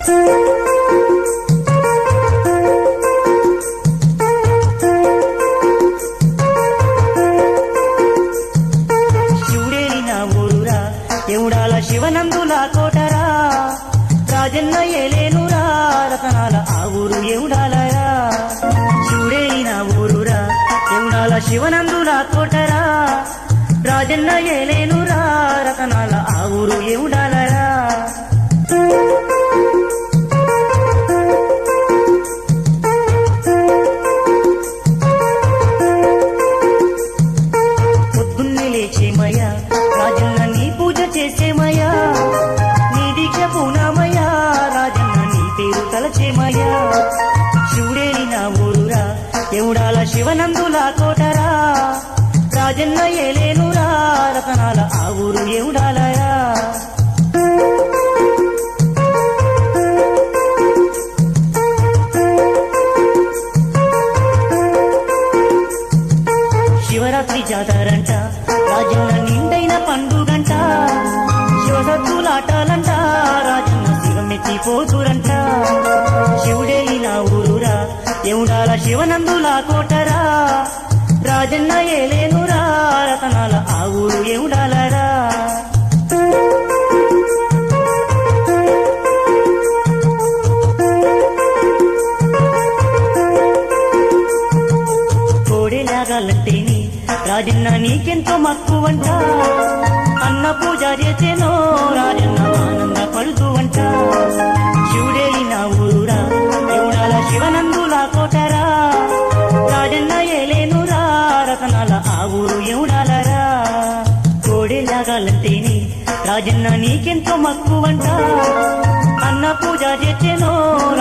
శివుడేని నా ఊరురా ఎవడాల శివనందుల కోటరా రాజన్న ఏలేనురా రతనాల ఆ ఊరు ఎవడాలరా శివుడేని నా ఊరురా ఎవడాల శివనందుల కోటరా రాజన్న ఏలేనురా రతనాల ఆ ఊరు ఎవడాలరా పొద్దున్నే లేచేమయ్యా రాజన్న నీ పూజ చేసేమయ్యా నీ దీక్ష పూనామయ్యా రాజన్న నీ పేరు తలచేమయ్యా శివుడేని నా ఊరురా ఎవడాల శివనందుల కోటరా రాజన్న ఏలేనురా రతనాల ఆ ఊరు ఎవడాలరా శివరాత్రి జాతరంట రాజన్న నిండైన పండుగంట శివసత్తులాటాలంట రాజన్న శివమెత్తి పోతురంట శివుడే నా ఊరురా ఎవడాల శివనందుల కోటరా రాజన్న ఏలేనురా రతనాల ఆ ఊరు ఎవడాలరా కోడెలాగాలంటేని రాజన్న నీకెంతో మక్కువంట అన్న పూజ చేసేనో రాజన్న ఆనంద పడుతూ అంట శివుడే నా ఊరురా ఎవడాల శివనందుల కోటరా రాజన్న ఏలేనురా రతనాల ఆ ఊరు ఎవడాలరా కోడెలాగాలంటేని రాజన్న నీకెంతో మక్కువంట అన్న పూజ చేసేనో